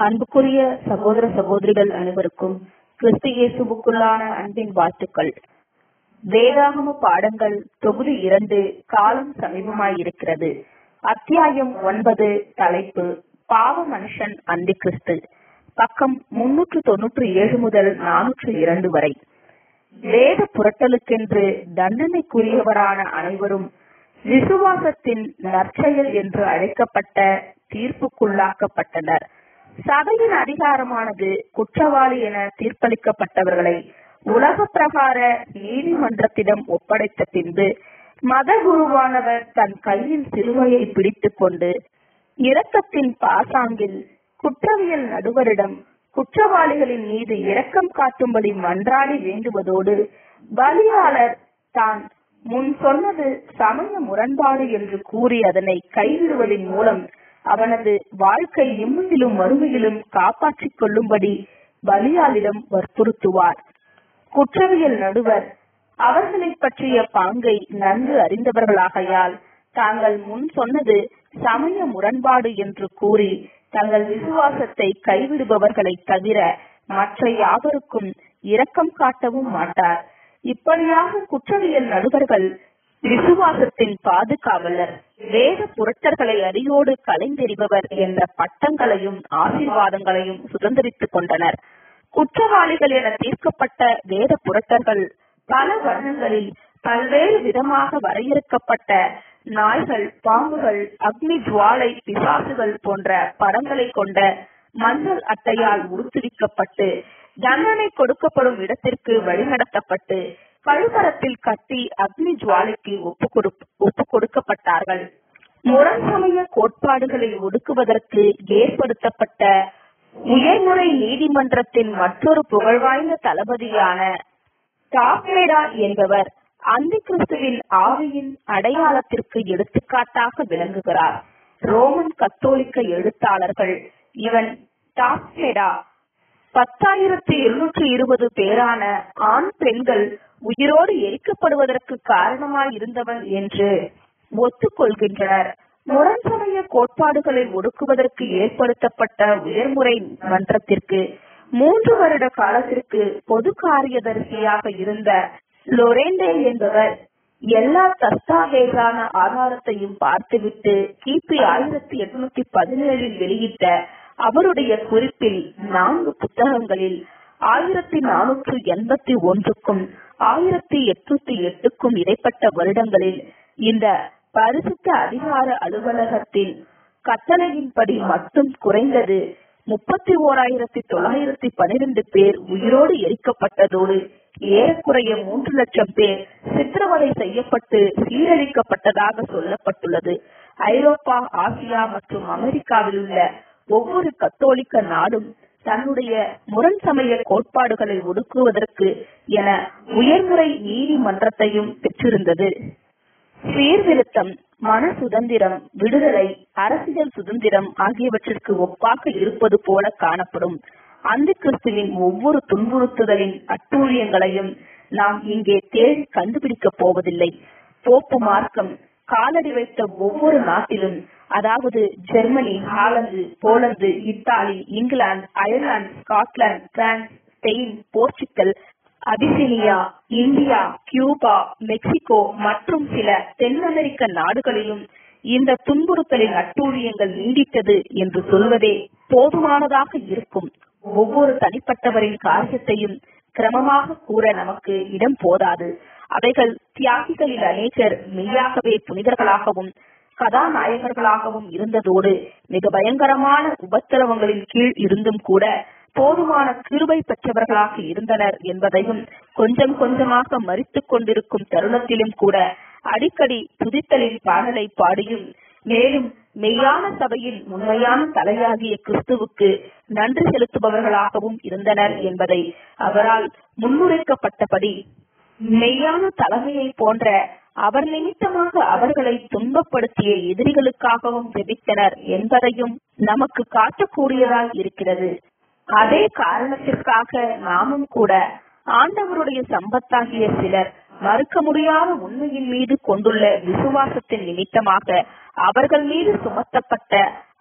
அன்புக்குரிய சகோதர சகோதரிகள் அனைவருக்கும் கிறிஸ்து இயேசுவுக்குள்ளான அன்பின் வாழ்த்துக்கள் வேதாகம பாடங்கள் தொகுதி இரண்டு காலம் சமீபமாயிருக்கிறது அத்தியாயம் ஒன்பது தலைப்பு பாவ மனுஷன் அந்தி கிறிஸ்து பக்கம் முன்னூற்று தொன்னூற்றி ஏழு முதல் நானூற்று இரண்டு வரை வேத புரட்டலுக்கென்று தண்டனைக்குரியவரான அனைவரும் விசுவாசத்தின் நற்செயல் என்று அழைக்கப்பட்ட தீர்ப்புக்குள்ளாக்கப்பட்டனர் சபையின் அதிகாரமானது குற்றவாளி என தீர்ப்பளிக்கப்பட்டவர்களை உலக பிரகார நீதிமன்றத்திடம் ஒப்படைத்த பின்பு மத குருவானவர் தன் கையில் சிலுவையை பிடித்துக் கொண்டு இரக்கத்தின் பாசாங்கில் குற்றவியல் நடுவரிடம் குற்றவாளிகளின் மீது இரக்கம் காட்டும்படி மன்றாடி வேண்டுவதோடு பலியாளர் தான் முன் சொன்னது சமய முரண்பாடு என்று கூறி அதனை கைவிடுவதன் மூலம் அவனது வாழ்க்கை இம்மையிலும் மறுமையிலும் காப்பாற்றிக் கொள்ளும்படி பலியாளிடம் வற்புறுத்துவார் குற்றவியல் நடுவர் அவர்களை பற்றிய பாங்கை நன்கு அறிந்தவர்களாகையால் தாங்கள் முன் சொன்னது சமய முரண்பாடு என்று கூறி தங்கள் விசுவாசத்தை கைவிடுபவர்களை தவிர மற்ற யாவருக்கும் இரக்கம் காட்டவும் மாட்டார் இப்படியாக குற்றவியல் நடுவர்கள் விசுவாசத்தின் பாதுகாவலர் வேத புரட்டர்களை அடியோடு கலைந்தெறிபவர் என்ற பட்டங்களையும் ஆசீர்வாதங்களையும் சுதந்திரித்துக் கொண்டனர் குற்றவாளிகள் என தீர்க்கப்பட்ட வேத புரட்டர்கள் பல வர்ணங்களில் பல்வேறு விதமாக வரையறுக்கப்பட்ட நாய்கள் பாம்புகள் அக்னி ஜுவாலை பிசாசுகள் போன்ற படங்களை கொண்ட மஞ்சள் அட்டையால் உருத்துவிக்கப்பட்டு தண்டனை கொடுக்கப்படும் இடத்திற்கு வழிநடத்தப்பட்டு கழுமரத்தில் கட்டி அக்னி ஜுவாலைக்கு ஒப்பு கொடு ஒப்பு கொடுக்கப்பட்டார்கள் முரண் சமய கோட்பாடுகளை ஒடுக்குவதற்கு ஏற்படுத்தப்பட்ட உயர்முறை நீதிமன்றத்தின் மற்றொரு புகழ்வாய்ந்த தளபதியான டாப்மேடா என்பவர் அந்த கிறிஸ்துவின் ஆவியின் அடையாளத்திற்கு எடுத்துக்காட்டாக விளங்குகிறார் ரோமன் கத்தோலிக்க எழுத்தாளர்கள் இவன் டாப்மேடா பத்தாயிரத்தி இருநூற்றி இருபது பேரான ஆண் பெண்கள் உயிரோடு எரிக்கப்படுவதற்கு காரணமாய் இருந்தவன் என்று ஒத்துக்கொள்கின்றனர் முரண்சமய கோட்பாடுகளை ஒடுக்குவதற்கு ஏற்படுத்தப்பட்ட உயர்முறை மன்றத்திற்கு மூன்று வருட காலத்திற்கு பொது காரியதரிசியாக இருந்த லொரேண்டே என்பவர் எல்லா தஸ்தாவேஜான ஆதாரத்தையும் பார்த்துவிட்டு கிபி ஆயிரத்தி எட்நூத்தி பதினேழில் வெளியிட்ட அவருடைய குறிப்பில் நான்கு புத்தகங்களில் ஆயிரத்தி நானூற்று எண்பத்தி ஒன்றுக்கும் ஆயிரத்தி எட்நூத்தி எட்டுக்கும் இடைப்பட்ட வருடங்களில் இந்த பரிசுத்த அதிகார அலுவலகத்தின் கட்டளையின்படி மட்டும் குறைந்தது முப்பத்தி ஓராயிரத்தி தொள்ளாயிரத்தி பனிரெண்டு பேர் உயிரோடு எரிக்கப்பட்டதோடு ஏறக்குறைய மூன்று லட்சம் பேர் சித்திரவதை செய்யப்பட்டு சீரழிக்கப்பட்டதாக சொல்லப்பட்டுள்ளது ஐரோப்பா ஆசியா மற்றும் அமெரிக்காவில் உள்ள ஒவ்வொரு கத்தோலிக்க நாடும் தன்னுடைய முரண் சமய கோட்பாடுகளை ஒடுக்குவதற்கு என உயர்முறை நீதிமன்றத்தையும் பெற்றிருந்தது சீர்திருத்தம் மன சுதந்திரம் விடுதலை அரசியல் சுதந்திரம் ஆகியவற்றிற்கு ஒப்பாக இருப்பது போல காணப்படும் அந்த கிறிஸ்துவின் ஒவ்வொரு துன்புறுத்துதலின் அட்டூழியங்களையும் நாம் இங்கே தேடி கண்டுபிடிக்கப் போவதில்லை போப்பு மார்க்கம் காலடி வைத்த ஒவ்வொரு நாட்டிலும் அதாவது Germany Holland Poland Italy England Ireland Scotland France Spain Portugal Abyssinia India Cuba Mexico மற்றும் சில தென் அமெரிக்க நாடுகளிலும் இந்த துன்புறுத்தலின் அட்டூழியங்கள் நீடித்தது என்று சொல்வதே போதுமானதாக இருக்கும் ஒவ்வொரு தனிப்பட்டவரின் காரியத்தையும் கிரமமாக கூற நமக்கு இடம் போதாது அவைகள் தியாகிகளில் அநேகர் மெய்யாகவே புனிதர்களாகவும் கதாநாயகர்களாகவும் இருந்ததோடு மிக பயங்கரமான உபத்திரவங்களின் கீழ் இருந்தும் கூட போதுமான கிருபை பெற்றவர்களாக இருந்தனர் என்பதையும் கொஞ்சம் கொஞ்சமாக மறித்துக் கொண்டிருக்கும் தருணத்திலும் கூட அடிக்கடி துதித்தலின் பாடலை பாடியும் மேலும் மெய்யான சபையின் உண்மையான தலையாகிய கிறிஸ்துவுக்கு நன்றி செலுத்துபவர்களாகவும் இருந்தனர் என்பதை அவரால் முன்னுரைக்கப்பட்டபடி மெய்யான தலைமையை போன்ற அவர் நிமித்தமாக அவர்களை துன்பப்படுத்திய எதிரிகளுக்காகவும் ஜெபித்தனர் என்பதையும் நமக்கு காட்டக்கூடியதாய் இருக்கிறது அதே காரணத்திற்காக நாமும் கூட ஆண்டவருடைய சம்பத்தாகிய சிலர் மறுக்க முடியாத உண்மையின் மீது கொண்டுள்ள விசுவாசத்தின் நிமித்தமாக அவர்கள் மீது சுமத்தப்பட்ட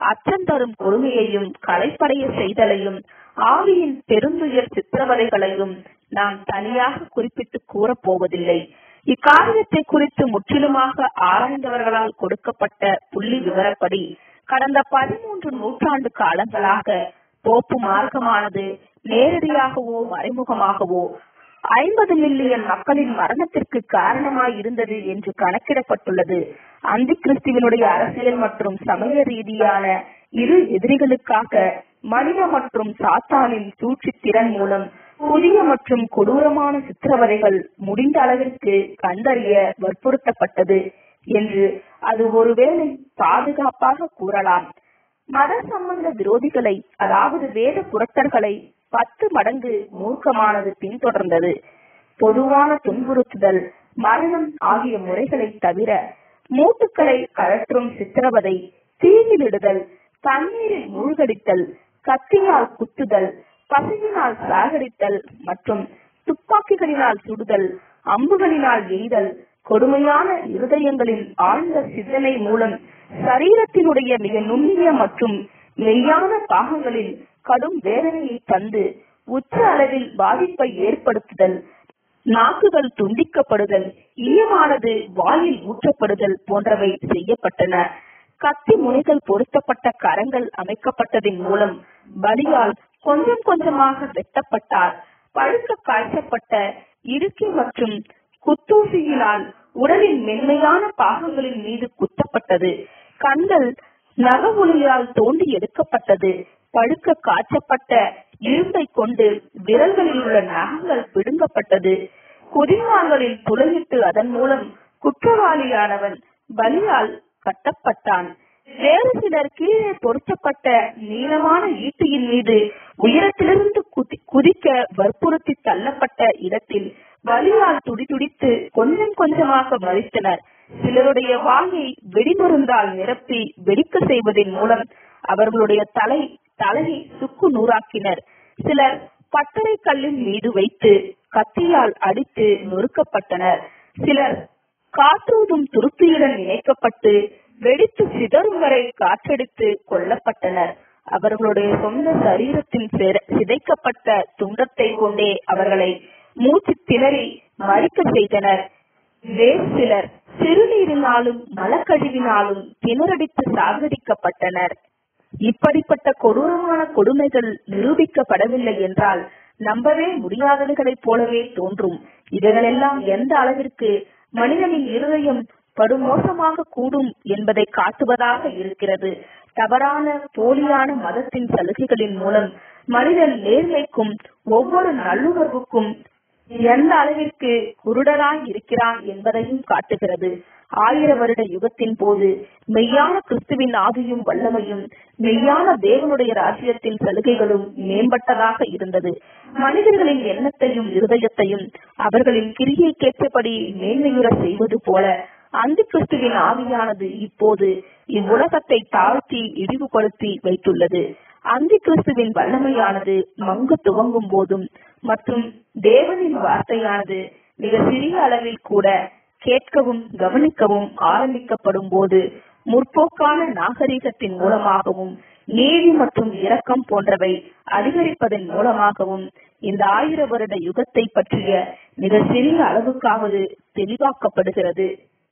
அச்சம் தரும் கொடுமையையும் கலைப்படைய செய்தலையும் ஆவியின் பெருந்துயர் சித்திரவதைகளையும் நாம் தனியாக குறிப்பிட்டு கூறப் போவதில்லை இக்காரியத்தை குறித்து முற்றிலுமாக ஆராய்ந்தவர்களால் கொடுக்கப்பட்ட புள்ளி விவரப்படி கடந்த பதிமூன்று நூற்றாண்டு காலங்களாக போப்பு மார்க்கமானது நேரடியாகவோ மறைமுகமாகவோ ஐம்பது மில்லியன் மக்களின் மரணத்திற்கு காரணமாய் இருந்தது என்று கணக்கிடப்பட்டுள்ளது அந்தி கிறிஸ்துவனுடைய அரசியல் மற்றும் சமய ரீதியான இரு எதிரிகளுக்காக மனித மற்றும் சாத்தானின் சூழ்ச்சி திறன் மூலம் புதிய மற்றும் கொடூரமான சித்திரவதைகள் முடிந்த அளவிற்கு கண்டறிய வற்புறுத்தப்பட்டது என்று அது ஒருவேளை பாதுகாப்பாக கூறலாம் மத சம்பந்த விரோதிகளை அதாவது வேத புரட்டர்களை பத்து மடங்கு மூர்க்கமானது பின்தொடர்ந்தது பொதுவான துன்புறுத்துதல் மரணம் ஆகிய முறைகளை தவிர மூட்டுக்களை கழற்றும் சித்திரவதை தீயிலிடுதல் தண்ணீரில் மூழ்கடித்தல் கத்தியால் குத்துதல் பசியினால் சாகடித்தல் மற்றும் துப்பாக்கிகளினால் சுடுதல் அம்புகளினால் எய்தல் கொடுமையான இருதயங்களின் ஆழ்ந்த சிந்தனை மூலம் சரீரத்தினுடைய மிக நுண்ணிய மற்றும் மெய்யான பாகங்களில் கடும் வேதனையை தந்து உச்ச அளவில் பாதிப்பை ஏற்படுத்துதல் நாக்குகள் துண்டிக்கப்படுதல் ஈயமானது வாயில் ஊற்றப்படுதல் போன்றவை செய்யப்பட்டன கத்தி முனைகள் பொருத்தப்பட்ட கரங்கள் அமைக்கப்பட்டதின் மூலம் பலியால் கொஞ்சம் கொஞ்சமாக வெட்டப்பட்டார் பழுக்க காய்ச்சப்பட்ட இடுக்கி மற்றும் குத்தூசியினால் உடலின் மென்மையான பாகங்களின் மீது குத்தப்பட்டது கண்கள் நக ஒளியால் தோண்டி எடுக்கப்பட்டது பழுக்க காய்ச்சப்பட்ட இரும்பை கொண்டு விரல்களில் உள்ள நகங்கள் பிடுங்கப்பட்டது குதிமான்களில் துளையிட்டு அதன் மூலம் குற்றவாளியானவன் பலியால் கட்டப்பட்டான் வேறு சிலர் கீழே பொருத்தப்பட்ட நீளமான ஈட்டியின் மீது உயரத்திலிருந்து குதி- குதிக்க வற்புறுத்தி தள்ளப்பட்ட இடத்தில் வலியால் துடிதுடித்து கொஞ்சம் கொஞ்சமாக மறித்தனர் சிலருடைய வாயை வெடிமருந்தால் நிரப்பி வெடிக்க செய்வதன் மூலம் அவர்களுடைய தலை தலையை சுக்கு நூறாக்கினர் சிலர் பட்டறை கல்லின் மீது வைத்து கத்தியால் அடித்து நொறுக்கப்பட்டனர் சிலர் காற்றூதும் துருத்தியுடன் இணைக்கப்பட்டு வெடித்து சிதறும் வரை காற்றடித்து கொல்லப்பட்டனர் அவர்களுடைய சொந்த சரீரத்தில் சிர- சிதைக்கப்பட்ட துண்டத்தை கொண்டே அவர்களை மூச்சு திணறி மறிக்க செய்தனர் வேறு சிலர் சிறுநீரினாலும் மலக்கழிவினாலும் திணறடித்து சாகடிக்கப்பட்டனர் இப்படிப்பட்ட கொடூரமான கொடுமைகள் நிரூபிக்கப்படவில்லை என்றால் நம்பவே முடியாதவைகளைப் போலவே தோன்றும் இவைகளெல்லாம் எந்த அளவிற்கு மனிதனின் இருதயம் படுமோசமாக கூடும் என்பதை காட்டுவதாக இருக்கிறது தவறான போலியான மதத்தின் சலுகைகளின் மூலம் மனிதன் நேர்மைக்கும் ஒவ்வொரு நல்லுணர்வுக்கும் எந்த அளவிற்கு குருடராய் இருக்கிறான் என்பதையும் காட்டுகிறது ஆயிர வருட யுகத்தின் போது மெய்யான கிறிஸ்துவின் ஆவியும் வல்லமையும் மெய்யான தேவனுடைய ராஜ்யத்தின் சலுகைகளும் மேம்பட்டதாக இருந்தது மனிதர்களின் எண்ணத்தையும் இருதயத்தையும் அவர்களின் கிரியைக்கேற்றபடி மேன்மையுற செய்வது போல அந்த கிறிஸ்துவின் ஆவியானது இப்போது இவ்வுலகத்தை தாழ்த்தி இழிவுபடுத்தி வைத்துள்ளது அந்த கிறிஸ்துவின் வல்லமையானது மங்கு துவங்கும் போதும் மற்றும் தேவனின் வார்த்தையானது மிக சிறிய அளவில் கூட கேட்கவும் கவனிக்கவும் ஆரம்பிக்கப்படும் போது முற்போக்கான நாகரிகத்தின் மூலமாகவும் நீதி மற்றும் இரக்கம் போன்றவை அதிகரிப்பதன் மூலமாகவும் இந்த ஆயிர வருட யுகத்தை பற்றிய மிக சிறிய அளவுக்காவது தெளிவாக்கப்படுகிறது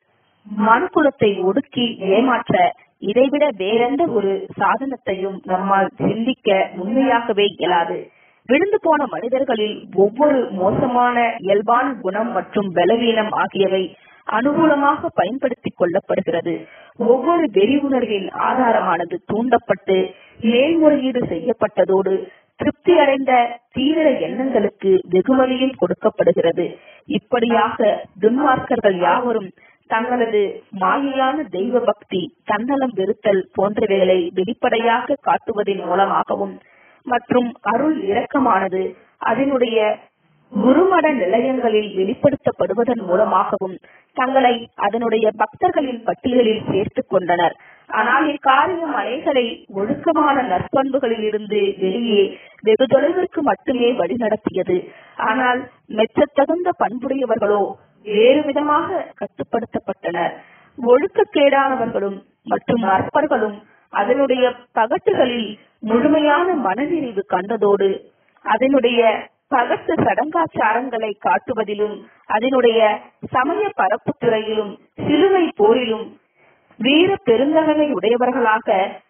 மனுக்குலத்தை ஒடுக்கி ஏமாற்ற இதைவிட வேறெந்த ஒரு சாதனத்தையும் நம்மால் சிந்திக்க உண்மையாகவே இயலாது விழுந்து போன மனிதர்களில் ஒவ்வொரு மோசமான இயல்பான குணம் மற்றும் பலவீனம் ஆகியவை அனுகூலமாக பயன்படுத்திக் கொள்ளப்படுகிறது ஒவ்வொரு வெறி உணர்வின் ஆதாரமானது தூண்டப்பட்டு மேல்முறையீடு செய்யப்பட்டதோடு திருப்தி அடைந்த தீவிர எண்ணங்களுக்கு வெகுமதியும் கொடுக்கப்படுகிறது இப்படியாக துன்மார்க்கர்கள் யாவரும் தங்களது மாயையான தெய்வ பக்தி தன்னலம் வெறுத்தல் போன்றவைகளை வெளிப்படையாக காட்டுவதன் மூலமாகவும் மற்றும் அருள் இரக்கமானது அதனுடைய குருமட நிலையங்களில் வெளிப்படுத்தப்படுவதன் மூலமாகவும் தங்களை அதனுடைய பக்தர்களின் பட்டியலில் சேர்த்துக் கொண்டனர் ஆனால் இக்காரியம் அனைகளை ஒழுக்கமான நற்பண்புகளில் இருந்து வெளியே வெகு தொலைவிற்கு மட்டுமே வழிநடத்தியது ஆனால் மெச்சத்தகுந்த பண்புடையவர்களோ வேறு விதமாக கட்டுப்படுத்தப்பட்டனர் ஒழுக்கக்கேடானவர்களும் மற்றும் அற்பர்களும் அதனுடைய பகட்டுகளில் முழுமையான மனநிறைவு கண்டதோடு அதனுடைய பகட்டு சடங்காச்சாரங்களை காட்டுவதிலும் அதனுடைய சமய பரப்புத்துறையிலும் சிலுவை போரிலும் வீர பெருந்தகமை உடையவர்களாக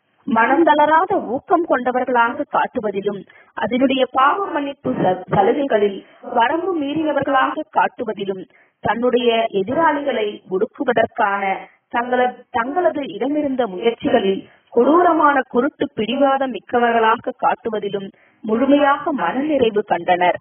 மனந்தளராத ஊக்கம் கொண்டவர்களாக காட்டுவதிலும் அதனுடைய பாவ மன்னிப்பு ச- சலுகைகளில் வரம்பு மீறியவர்களாக காட்டுவதிலும் தன்னுடைய எதிராளிகளை ஒடுக்குவதற்கான தங்களது தங்களது இடமிருந்த முயற்சிகளில் கொடூரமான குருட்டு பிடிவாதம் மிக்கவர்களாக காட்டுவதிலும் முழுமையாக மனநிறைவு கண்டனர்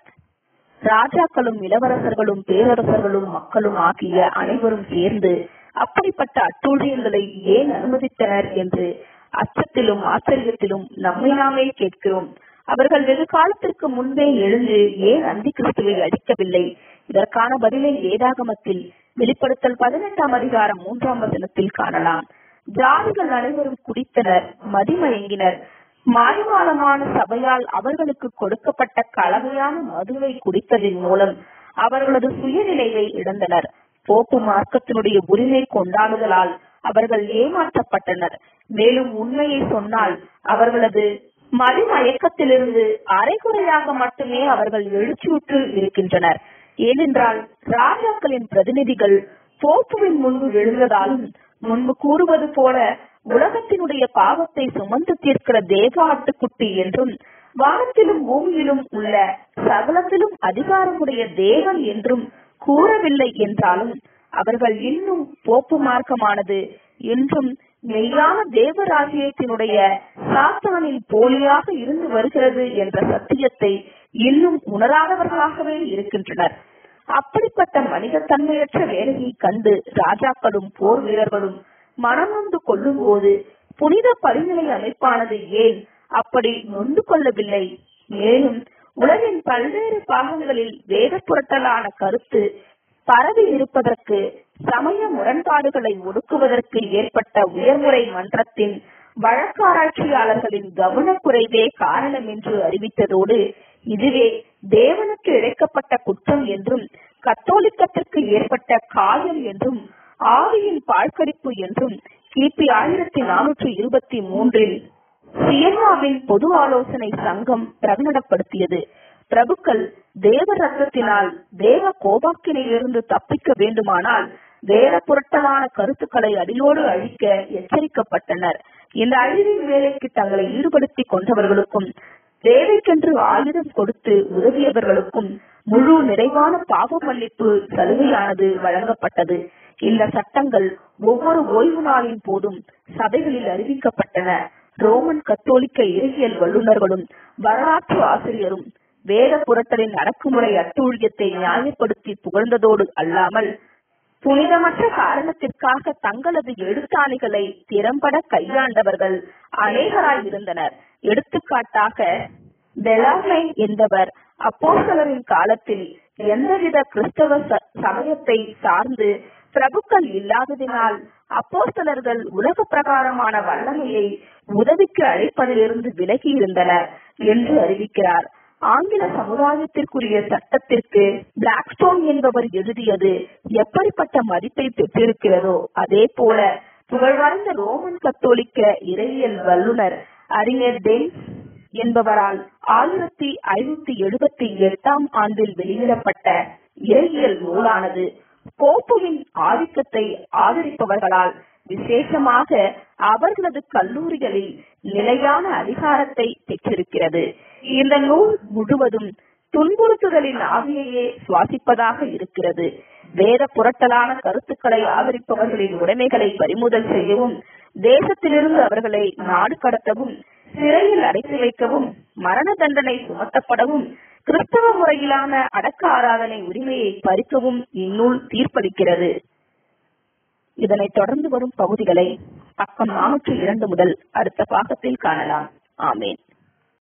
ராஜாக்களும் இளவரசர்களும் பேரரசர்களும் மக்களும் ஆகிய அனைவரும் சேர்ந்து அப்படிப்பட்ட அட்டூழியங்களை ஏன் அனுமதித்தனர் என்று அச்சத்திலும் ஆச்சரியத்திலும் நம்மை நாமே கேட்கிறோம் அவர்கள் வெகு காலத்திற்கு முன்பே எழுந்து ஏன் அந்தி கிறிஸ்துவை அடிக்கவில்லை இதற்கான பதிலை வேதாகமத்தில் வெளிப்படுத்தல் பதினெட்டாம் அதிகாரம் மூன்றாம் வசனத்தில் காணலாம் ஜாதிகள் அனைவரும் குடித்தனர் மதிமயங்கினர் மாய்மாலமான சபையால் அவர்களுக்கு கொடுக்கப்பட்ட கலவையான மதுவை குடித்ததின் மூலம் அவர்களது சுயநினைவை இழந்தனர் போப்பு மார்க்கத்தினுடைய உரிமை கொண்டாடுதலால் அவர்கள் ஏமாற்றப்பட்டனர் மேலும் உண்மையை சொன்னால் அவர்களது மதிமயக்கத்திலிருந்து அரைகுறையாக மட்டுமே அவர்கள் எழுச்சியுற்று இருக்கின்றனர் ஏனென்றால் ராஜாக்களின் பிரதிநிதிகள் போப்புவின் முன்பு விழுந்ததாலும் முன்பு கூறுவது போல உலகத்தினுடைய பாவத்தை சுமந்து தீர்க்கிற தேவ ஆட்டுக்குட்டி என்றும் வானத்திலும் பூமியிலும் உள்ள சகலத்திலும் அதிகாரமுடைய தேவன் என்றும் கூறவில்லை என்றாலும் அவர்கள் இன்னும் போப்பு மார்க்கமானது என்றும் மெய்யான தேவராஜ்யத்தினுடைய சாத்தானின் போலியாக இருந்து வருகிறது என்ற சத்தியத்தை இன்னும் உணராதவர்களாகவே இருக்கின்றனர் அப்படிப்பட்ட மனிதத்தன்மையற்ற வேலையை கண்டு ராஜாக்களும் போர் வீரர்களும் மனம் நொந்து கொள்ளும் போது புனித பரிநிலை அமைப்பானது ஏன் அப்படி நொந்து கொள்ளவில்லை மேலும் உலகின் பல்வேறு பாகங்களில் வேத புரட்டலான கருத்து பரவி இருப்பதற்கு சமய முரண்பாடுகளை ஒடுக்குவதற்கு ஏற்பட்ட உயர்முறை மன்றத்தின் வழக்காராய்ச்சியாளர்களின் கவனக்குறைவே காரணம் என்று அறிவித்ததோடு இதுவே தேவனுக்கு இழைக்கப்பட்ட குற்றம் என்றும் கத்தோலிக்கத்திற்கு ஏற்பட்ட காயம் என்றும் ஆவியின் பாழ்கடிப்பு என்றும் கிபி ஆயிரத்தி நானூற்றி இருபத்தி மூன்றில் சியன்னாவின் பொது ஆலோசனை சங்கம் பிரகடனப்படுத்தியது பிரபுக்கள் தேவ ரத்தத்தினால் தேவ கோபாக்கினையிலிருந்து தப்பிக்க வேண்டுமானால் வேற புரட்டலான கருத்துக்களை அடியோடு அழிக்க எச்சரிக்கப்பட்டனர் இந்த அழிவின் வேலைக்கு தங்களை ஈடுபடுத்திக் கொண்டவர்களுக்கும் தேவைக்கென்று ஆயுதம் கொடுத்து உதவியவர்களுக்கும் முழு நிறைவான பாவ மன்னிப்பு சலுகையானது வழங்கப்பட்டது இந்த சட்டங்கள் ஒவ்வொரு ஓய்வு நாளின் போதும் சபைகளில் அறிவிக்கப்பட்டன ரோமன் கத்தோலிக்க இறையியல் வல்லுநர்களும் வரலாற்று ஆசிரியரும் வேத புரட்டலின் அடக்குமுறை அட்டூழியத்தை நியாயப்படுத்தி புகழ்ந்ததோடு அல்லாமல் புனிதமற்ற காரணத்திற்காக தங்களது எழுத்தாணிகளை திறம்பட கையாண்டவர்கள் அநேகராய் இருந்தனர் எடுத்துக்காட்டாக பெலாமை என்பவர் அப்போஸ்தலரின் காலத்தில் எந்தவித கிறிஸ்தவ ச- சமயத்தை சார்ந்து பிரபுக்கள் இல்லாததினால் அப்போஸ்தலர்கள் உலக பிரகாரமான வல்லமையை உதவிக்கு அழைப்பதிலிருந்து விலகி இருந்தனர் என்று அறிவிக்கிறார் ஆங்கில சமுதாயத்திற்குரிய சட்டத்திற்கு பிளாக்ஸ்டோன் என்பவர் எழுதியது எப்படிப்பட்ட மதிப்பை பெற்றிருக்கிறதோ அதே போல புகழ்வாய்ந்த ரோமன் கத்தோலிக்க இறையியல் வல்லுனர் அறிஞர் டென்ஸ் என்பவரால் ஆயிரத்தி ஐநூத்தி எழுபத்தி எட்டாம் ஆண்டில் வெளியிடப்பட்ட இறையியல் நூலானது போப்புவின் ஆதிக்கத்தை ஆதரிப்பவர்களால் விசேஷமாக அவர்களது கல்லூரிகளில் நிலையான அதிகாரத்தை பெற்றிருக்கிறது இந்த நூல் முழுவதும் துன்புறுத்துதலின் ஆவியையே சுவாசிப்பதாக இருக்கிறது வேத புரட்டலான கருத்துக்களை ஆதரிப்பவர்களின் உடைமைகளை பறிமுதல் செய்யவும் தேசத்திலிருந்து அவர்களை நாடு கடத்தவும் சிறையில் அடைத்து வைக்கவும் மரண தண்டனை சுமத்தப்படவும் கிறிஸ்தவ முறையிலான அடக்க ஆராதனை உரிமையை பறிக்கவும் இந்நூல் தீர்ப்பளிக்கிறது இதனைத் தொடர்ந்து வரும் பகுதிகளை பக்கம் நானூற்றி இரண்டு முதல் அடுத்த பாகத்தில் காணலாம் ஆமேன்